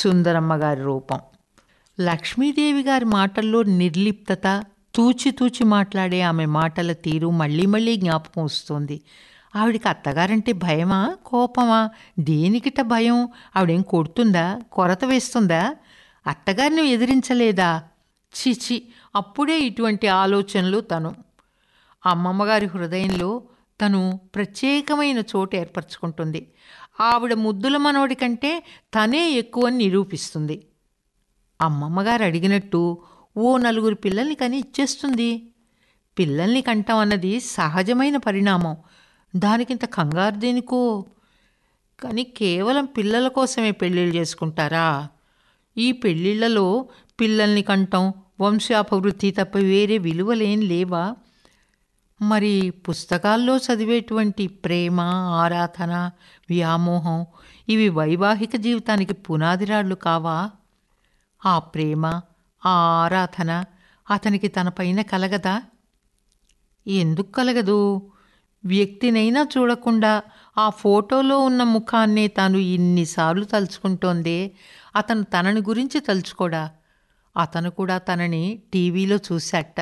సుందరమ్మ గారి రూపం లక్ష్మీదేవి గారి మాటల్లో నిర్లిప్తత తూచి తూచి మాట్లాడే ఆమె మాటల తీరు మళ్ళీ మళ్ళీ జ్ఞాపకం వస్తుంది ఆవిడికి అత్తగారంటే భయమా కోపమా దేనికిట భయం ఆవిడేం కొడుతుందా కొరత వేస్తుందా అత్తగారిని ఎదిరించలేదా చిచి అప్పుడే ఇటువంటి ఆలోచనలు తను అమ్మమ్మగారి హృదయంలో తను ప్రత్యేకమైన చోటు ఏర్పరచుకుంటుంది ఆవిడ ముద్దుల మనవడి కంటే తనే ఎక్కువ నిరూపిస్తుంది అమ్మమ్మగారు అడిగినట్టు ఓ నలుగురు పిల్లల్ని కని ఇచ్చేస్తుంది పిల్లల్ని కంటాం అన్నది సహజమైన పరిణామం దానికింత కంగారు దేనికో కానీ కేవలం పిల్లల కోసమే పెళ్ళిళ్ళు చేసుకుంటారా ఈ పెళ్ళిళ్ళలో పిల్లల్ని కంటం వంశాభివృద్ధి తప్ప వేరే విలువలేం లేవా మరి పుస్తకాల్లో చదివేటువంటి ప్రేమ ఆరాధన వ్యామోహం ఇవి వైవాహిక జీవితానికి పునాదిరాళ్ళు కావా ఆ ప్రేమ ఆ ఆరాధన అతనికి తనపైన కలగదా ఎందుకు కలగదు వ్యక్తినైనా చూడకుండా ఆ ఫోటోలో ఉన్న ముఖాన్నే తాను ఇన్నిసార్లు తలుచుకుంటోందే అతను తనని గురించి తలుచుకోడా అతను కూడా తనని టీవీలో చూశాట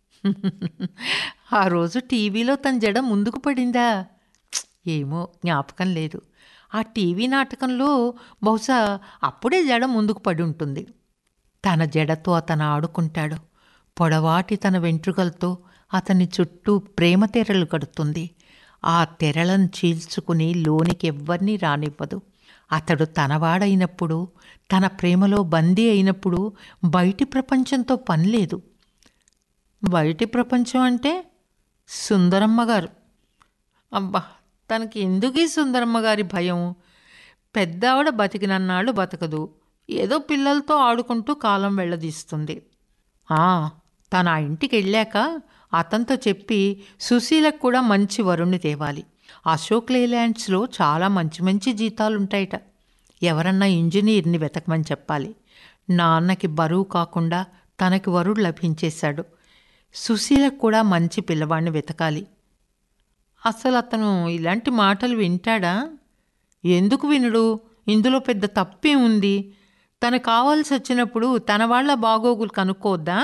ఆ రోజు టీవీలో తన జడ ముందుకు పడిందా ప్చ్! ఏమో జ్ఞాపకం లేదు ఆ టీవీ నాటకంలో బహుశా అప్పుడే జడ ముందుకు పడి ఉంటుంది తన జడతో అతను ఆడుకుంటాడు పొడవాటి తన వెంట్రుకలతో అతని చుట్టూ ప్రేమ తెరలు కడుతుంది ఆ తెరలను చీల్చుకుని లోనికి ఎవ్వరినీ రానివ్వదు అతడు తనవాడైనప్పుడు తన ప్రేమలో బందీ అయినప్పుడు బయటి ప్రపంచంతో పని లేదు బయటి ప్రపంచం అంటే సుందరమ్మ గారు అబ్బా తనకి ఎందుకీ సుందరమ్మ గారి భయం పెద్దావిడ బతికినన్నాళ్ళు బతకదు ఏదో పిల్లలతో ఆడుకుంటూ కాలం వెళ్ళదీస్తుంది ఆ, తన ఆ ఇంటికి వెళ్ళాక అతనితో చెప్పి సుశీలకు కూడా మంచి వరుణ్ణి తేవాలి అశోక్ లేలాండ్స్లో చాలా మంచి మంచి జీతాలు ఉంటాయట ఎవరన్నా ఇంజనీర్ని వెతకమని చెప్పాలి నాన్నకి బరువు కాకుండా తనకి వరుడు లభించేశాడు సుశీలకు కూడా మంచి పిల్లవాడిని వెతకాలి అసలు అతను ఇలాంటి మాటలు వింటాడా ఎందుకు వినడు ఇందులో పెద్ద తప్పే ఉంది తను కావాల్సి వచ్చినప్పుడు తన వాళ్ళ బాగోగులు కనుక్కోవద్దా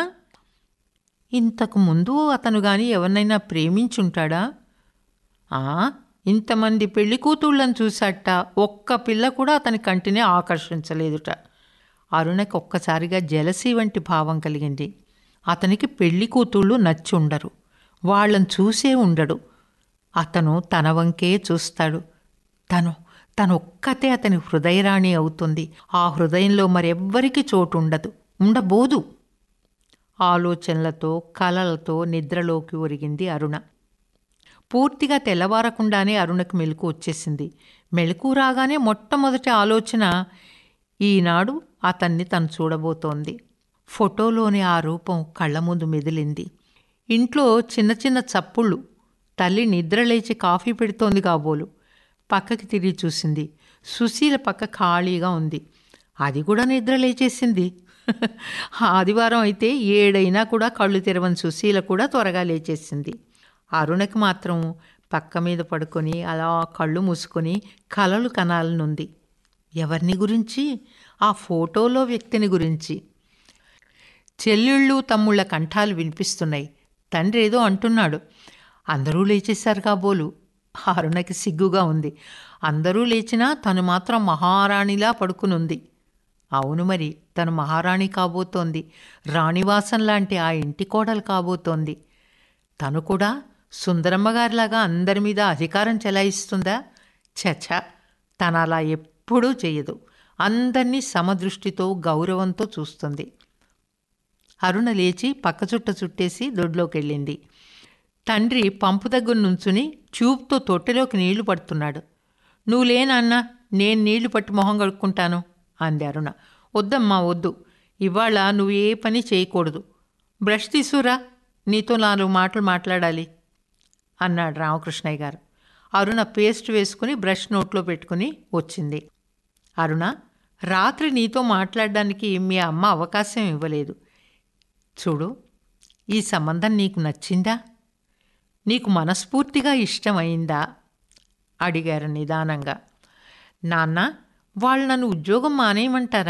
ఇంతకు ముందు అతను కానీ ఎవరినైనా ప్రేమించుంటాడా ఆ, ఇంతమంది పెళ్లి కూతుళ్ళని చూశాట ఒక్క పిల్ల కూడా అతని కంటినే ఆకర్షించలేదుట అరుణకి ఒక్కసారిగా జలసి వంటి భావం కలిగింది అతనికి పెళ్లి కూతుళ్ళు నచ్చి ఉండరు వాళ్ళని చూసే ఉండడు అతను తన వంకే చూస్తాడు తను తను ఒక్కతే అతని హృదయరాణి అవుతుంది ఆ హృదయంలో మరెవ్వరికి చోటు ఉండదు ఉండబోదు ఆలోచనలతో కలలతో నిద్రలోకి ఒరిగింది అరుణ పూర్తిగా తెల్లవారకుండానే అరుణకు మెలకు వచ్చేసింది మెలకు రాగానే మొట్టమొదటి ఆలోచన ఈనాడు అతన్ని తను చూడబోతోంది ఫోటోలోని ఆ రూపం కళ్ళ ముందు మెదిలింది ఇంట్లో చిన్న చిన్న చప్పుళ్ళు తల్లి నిద్రలేచి కాఫీ పెడుతోంది కాబోలు పక్కకి తిరిగి చూసింది సుశీల పక్క ఖాళీగా ఉంది అది కూడా నిద్ర లేచేసింది ఆదివారం అయితే ఏడైనా కూడా కళ్ళు తెరవని సుశీల కూడా త్వరగా లేచేసింది అరుణకి మాత్రం పక్క మీద పడుకొని అలా కళ్ళు మూసుకొని కలలు కనాలనుంది ఎవరిని గురించి ఆ ఫోటోలో వ్యక్తిని గురించి చెల్లెళ్ళు తమ్ముళ్ళ కంఠాలు వినిపిస్తున్నాయి తండ్రి ఏదో అంటున్నాడు అందరూ లేచేశారు కాబోలు అరుణకి సిగ్గుగా ఉంది అందరూ లేచినా తను మాత్రం మహారాణిలా పడుకునుంది అవును మరి తను మహారాణి కాబోతోంది రాణివాసం లాంటి ఆ ఇంటి కోడలు కాబోతోంది తను కూడా సుందరమ్మ గారిలాగా అందరి మీద అధికారం చెలాయిస్తుందా చచ తను అలా ఎప్పుడూ చేయదు అందరినీ సమదృష్టితో గౌరవంతో చూస్తుంది అరుణ లేచి పక్క చుట్ట చుట్టేసి దొడ్లోకి వెళ్ళింది తండ్రి పంపు దగ్గర నుంచుని చూపుతో తొట్టెలోకి నీళ్లు పడుతున్నాడు నువ్వు లేనన్నా నేను నీళ్లు పట్టి మొహం కడుక్కుంటాను అంది అరుణ వద్దమ్మా వద్దు ఇవాళ నువ్వు ఏ పని చేయకూడదు బ్రష్ తీసుకురా నీతో నాలుగు మాటలు మాట్లాడాలి అన్నాడు రామకృష్ణయ్య గారు అరుణ పేస్ట్ వేసుకుని బ్రష్ నోట్లో పెట్టుకుని వచ్చింది అరుణ రాత్రి నీతో మాట్లాడడానికి మీ అమ్మ అవకాశం ఇవ్వలేదు చూడు ఈ సంబంధం నీకు నచ్చిందా నీకు మనస్ఫూర్తిగా ఇష్టమైందా అడిగారు నిదానంగా నాన్న వాళ్ళు నన్ను ఉద్యోగం మానేయమంటారా